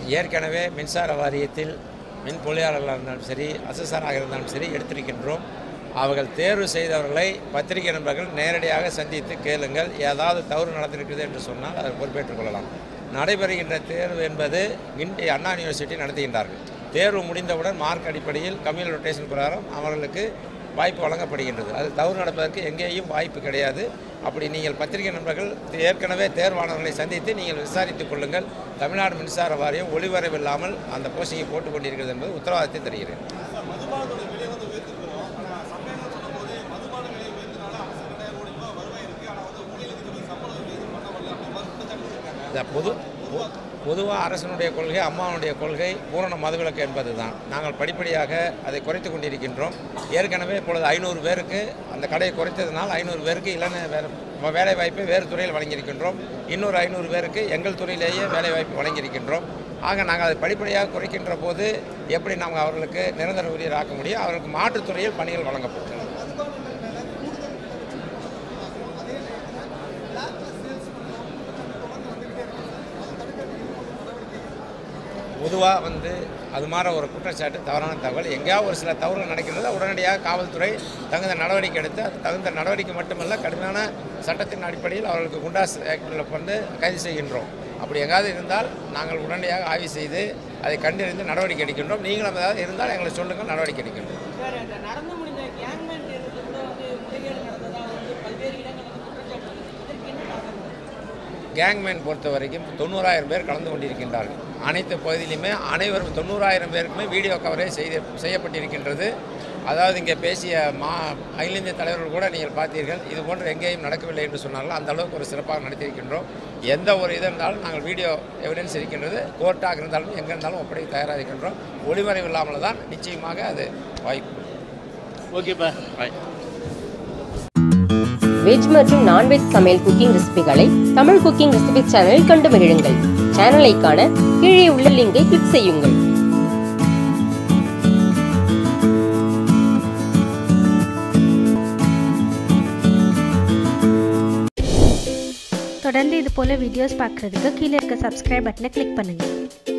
ஏற்கனவே மின்சார வாரியத்தில் மின் பொறியாளர்களாக இருந்தாலும் சரி அசஸராக இருந்தாலும் சரி எடுத்திருக்கின்றோம் அவர்கள் தேர்வு செய்தவர்களை பத்திரிகை நண்பர்கள் நேரடியாக சந்தித்து கேளுங்கள் ஏதாவது தவறு நடந்திருக்கிறது என்று சொன்னால் அதை பொறுப்பேற்றுக் கொள்ளலாம் நடைபெறுகின்ற தேர்வு என்பது கிண்டி அண்ணா யூனிவர்சிட்டி நடத்துகின்றார்கள் தேர்வு முடிந்தவுடன் மார்க் அடிப்படையில் கம்யூனல் ரொட்டேஷன் பிரகாரம் அவர்களுக்கு வாய்ப்பு வழங்கப்படுகின்றது அது தவறு நடப்பதற்கு எங்கேயும் வாய்ப்பு கிடையாது அப்படி நீங்கள் பத்திரிகை நண்பர்கள் ஏற்கனவே தேர்வானவர்களை சந்தித்து நீங்கள் விசாரித்துக் கொள்ளுங்கள் தமிழ்நாடு மின்சார வாரியம் ஒளிவரவில்லாமல் அந்த போஸ்டிங்கை போட்டுக் கொண்டிருக்கிறது என்பது உத்தரவாதத்தை தருகிறேன் மதுபானத்தோட விலை வந்து உயர்த்திருக்கிறோம் ஆனால் சம்பளம் சொல்லும்போது மதுபான விலை உயர்த்தினால அரசு ரெண்டாயிரம் கோடி ரூபாய் வருவாய் இருக்கு ஆனால் வந்து ஊழியர்களுக்கு சொல்லி சம்பளம் இது பண்ண வரல அப்படி மாதிரி குற்றச்சாட்டு இருக்காங்க இந்த பொது பொதுவாக அரசனுடைய கொள்கை அம்மாவுடைய கொள்கை பூரண மதுவிலக்கு என்பது தான் நாங்கள் படிப்படியாக அதை குறைத்து கொண்டிருக்கின்றோம் ஏற்கனவே இப்பொழுது ஐநூறு பேருக்கு அந்த கடையை குறைத்ததுனால் ஐநூறு பேருக்கு இளந வேறு வேலை வாய்ப்பை வேறு துறையில் வழங்கியிருக்கின்றோம் இன்னொரு ஐநூறு பேருக்கு எங்கள் துறையிலேயே வேலை வாய்ப்பு வழங்கியிருக்கின்றோம் ஆக நாங்கள் அதை படிப்படியாக குறைக்கின்ற போது எப்படி நாம் அவர்களுக்கு நிரந்தர ஊழியர் ஆக்க முடியும் அவர்களுக்கு மாற்றுத் துறையில் பணிகள் வழங்கப்படும் பொதுவாக வந்து அது மாதிரி ஒரு குற்றச்சாட்டு தவறான தகவல் எங்கேயாவது ஒரு சில தவறுகள் நடக்கிறது உடனடியாக காவல்துறை தகுந்த நடவடிக்கை எடுத்து அது தகுந்த நடவடிக்கை மட்டுமல்ல கடுமையான சட்டத்தின் அடிப்படையில் அவர்களுக்கு குண்டாஸ் ஆக்டில் வந்து கைது செய்கின்றோம் அப்படி எங்காவது இருந்தால் நாங்கள் உடனடியாக ஆய்வு செய்து அதை கண்டறிந்து நடவடிக்கை எடுக்கின்றோம் நீங்களும் ஏதாவது இருந்தால் எங்களை சொல்லுங்கள் நடவடிக்கை எடுக்கின்றோம் சார் அந்த நடந்து முடிந்த கேங்மேன் தேர்தலில் கூட வந்து முறைகேடு நடந்ததா வந்து பல்வேறு இடங்களில் வந்து குற்றச்சாட்டு வருது. இதற்கு என்ன காரணம் கேங்மேன் பொறுத்த வரைக்கும் தொண்ணூறாயிரம் பேர் கலந்து கொண்டிருக்கின்றார்கள் அனைத்து பகுதியிலுமே அனைவரும் தொண்ணூறாயிரம் பேருக்குமே வீடியோ கவரேஜ் செய்து செய்யப்பட்டிருக்கின்றது அதாவது இங்கே பேசிய மா அகில இந்திய தலைவர்கள் கூட நீங்கள் பார்த்தீர்கள் இது போன்று எங்கேயும் நடக்கவில்லை என்று சொன்னார்கள் அந்த அளவுக்கு ஒரு சிறப்பாக நடத்தியிருக்கின்றோம் எந்த ஒரு இது இருந்தாலும் நாங்கள் வீடியோ எவிடன்ஸ் இருக்கின்றது கோர்ட்டாக இருந்தாலும் எங்கே இருந்தாலும் ஒப்படைக்க தயாராக இருக்கின்றோம் ஒளிமறைவு இல்லாமல் தான் நிச்சயமாக அது வாய்ப்பு ஓகேப்பா வெஜ் மற்றும் நான்வெஜ் சமையல் குக்கிங் ரெசிபிகளை தமிழ் குக்கிங் ரெசிபி சேனலில் கண்டு மகிழுங்கள் சேனலை காண கீழே உள்ள லிங்கை கிளிக் செய்யுங்கள் தொடர்ந்து இது போல் வீடியோஸ் பார்க்குறதுக்கு கீழே இருக்க சப்ஸ்கிரைப் பட்டனை கிளிக் பண்ணுங்கள்